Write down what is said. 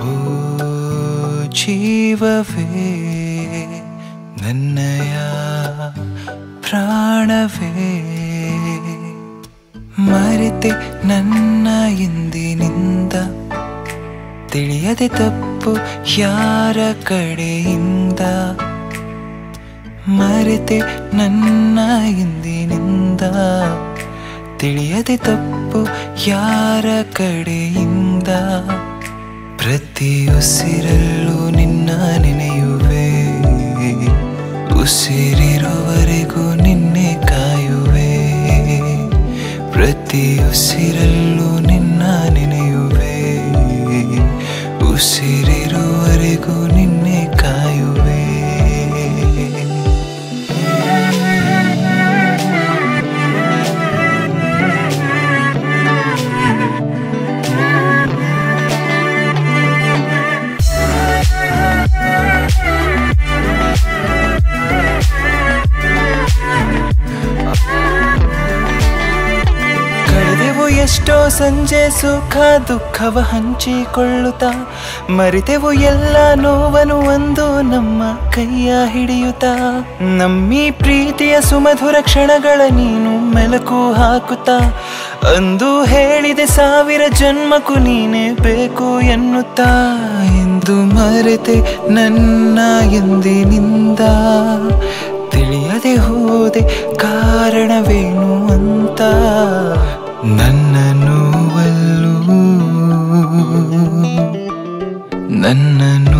ಓ ಜೀವವೇ ನನ್ನಯ ಪ್ರಾಣವೇ ಮರೆತೆ ನನ್ನ ಎಂದಿನಿಂದ ತಿಳಿಯದೆ ತಪ್ಪು ಯಾರ ಕಡೆಯಿಂದ ಮರೆತೆ ನನ್ನ ಎಂದಿನಿಂದ ತಿಳಿಯದೆ ತಪ್ಪು ಯಾರ ಕಡೆಯಿಂದ ಪ್ರತಿ ಉಸಿರಲ್ಲೂ ನಿನ್ನ ನೆನೆಯುವೆ ಉಸಿರಿರುವವರೆಗೂ ನಿನ್ನೆ ಕಾಯುವೆ ಪ್ರತಿ ಉಸಿರಲ್ಲೂ ನಿನ್ನ ನೆನೆಯುವೆ ಉಸಿರಿರುವವರೆಗೂ ನಿನ್ನೆ ಕಾಯುವೆ ಕಳೆದೆವು ಎಷ್ಟೋ ಸಂಜೆ ಸುಖ ದುಃಖವ ಹಂಚಿಕೊಳ್ಳುತ್ತಾ ಮರೆತೆವು ಎಲ್ಲ ನೋವನು ಒಂದು ನಮ್ಮ ಕೈಯ ಹಿಡಿಯುತ್ತಾ ನಮ್ಮಿ ಪ್ರೀತಿಯ ಸುಮಧುರ ಕ್ಷಣಗಳ ನೀನು ಮೆಲುಕು ಹಾಕುತ್ತಾ ಅಂದು ಹೇಳಿದೆ ಸಾವಿರ ಜನ್ಮಕ್ಕೂ ನೀನೇ ಬೇಕು ಎನ್ನುತ್ತಾ ಎಂದು ಮರೆತೆ ನನ್ನ ಎಂದಿನಿಂದ ತಿಳಿಯದೆ ಹೋದೆ ಕಾರಣವೇನು ಅಂತ ನನ್ನ ನೋವಲ್ಲೂ ನನ್ನ